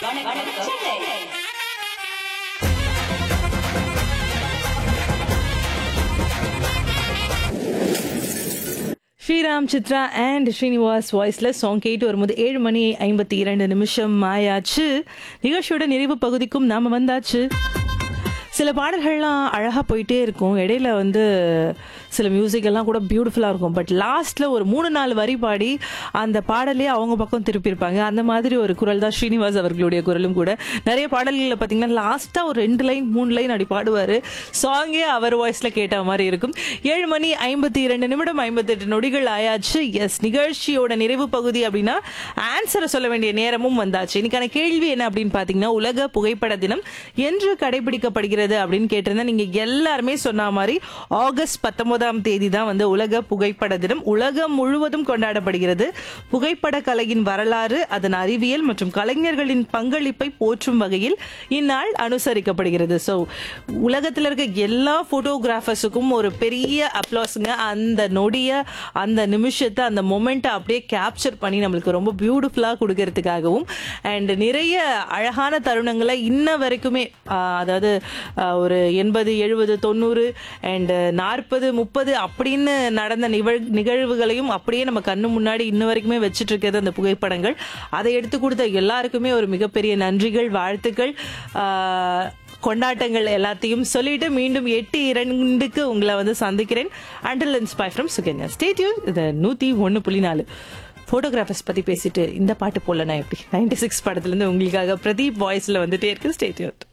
வணக்கம் சென்னை ஸ்ரீராம் சித்ரா அண்ட் ஸ்ரீனிவாஸ் வாய்ஸில் சாங் கேட்டு வரும்போது ஏழு மணி ஐம்பத்தி இரண்டு நிமிஷம் ஆயாச்சு நிகழ்ச்சியோட நிறைவு பகுதிக்கும் நாம வந்தாச்சு சில பாடல்கள்லாம் அழகாக போயிட்டே இருக்கும் இடையில வந்து சில மியூசிக் எல்லாம் கூட பியூட்டிஃபுல்லாக இருக்கும் பட் லாஸ்ட்ல ஒரு மூணு நாலு வரி பாடி அந்த பாடலே அவங்க பக்கம் திருப்பியிருப்பாங்க அந்த மாதிரி ஒரு குரல் தான் ஸ்ரீனிவாஸ் அவர்களுடைய குரலும் கூட நிறைய பாடல்களில் பார்த்தீங்கன்னா லாஸ்ட்டாக ஒரு ரெண்டு லைன் மூணு லைன் அப்படி பாடுவார் சாங்கே அவர் வாய்ஸில் கேட்ட மாதிரி இருக்கும் ஏழு மணி ஐம்பத்தி இரண்டு நிமிடம் ஐம்பத்தெட்டு நொடிகள் ஆயாச்சு எஸ் நிகழ்ச்சியோட நிறைவு பகுதி அப்படின்னா ஆன்சரை சொல்ல வேண்டிய நேரமும் வந்தாச்சு இன்னைக்கான கேள்வி என்ன அப்படின்னு பார்த்தீங்கன்னா உலக புகைப்பட தினம் என்று கடைபிடிக்கப்படுகிறது அப்படின்னு கேட்டிருந்தேன் நீங்க எல்லாருமே சொன்ன மாதிரி ஆகஸ்ட் பத்தொன்பதாம் தேதி தான் வந்து உலக புகைப்பட தினம் உலகம் முழுவதும் கொண்டாடப்படுகிறது புகைப்பட கலையின் வரலாறு அதன் அறிவியல் மற்றும் கலைஞர்களின் பங்களிப்பை போற்றும் வகையில் இந்நாள் அனுசரிக்கப்படுகிறது ஸோ உலகத்தில் இருக்க எல்லா போட்டோகிராஃபர்ஸுக்கும் ஒரு பெரிய அப்ளாஸுங்க அந்த நொடிய அந்த நிமிஷத்தை அந்த மொமெண்ட்டை அப்படியே கேப்சர் பண்ணி நம்மளுக்கு ரொம்ப பியூட்டிஃபுல்லாக கொடுக்கறதுக்காகவும் அண்ட் நிறைய அழகான தருணங்களை இன்ன வரைக்குமே ஆஹ், அதாவது ஆஹ், ஒரு எண்பது எழுபது தொண்ணூறு அண்ட் நாற்பது முப்பது அப்படின்னு நடந்த நிகழ் நிகழ்வுகளையும் அப்படியே நம்ம கண்ணு முன்னாடி இன்ன வரைக்குமே வச்சுட்டு இருக்கிறது அந்த புகைப்படங்கள் அதை எடுத்து கொடுத்த எல்லாருக்குமே ஒரு மிகப்பெரிய நன்றிகள் வாழ்த்துக்கள் ஆஹ், கொண்டாட்டங்கள் எல்லாத்தையும் சொல்லிட்டு மீண்டும் எட்டு இரண்டுக்கு உங்களை வந்து சந்திக்கிறேன் அண்டல் இன்ஸ்பை ஃப்ரம் சுகன்யா ஸ்டேட்யூ இது நூற்றி ஒன்று புள்ளி நாலு ஃபோட்டோகிராஃபர்ஸ் பற்றி பேசிட்டு இந்த பாட்டு போடலனா எப்படி நைன்டி சிக்ஸ் படத்துலேருந்து உங்களுக்காக பிரதீப் வாய்ஸில் வந்துட்டே இருக்கு ஸ்டேட்யூ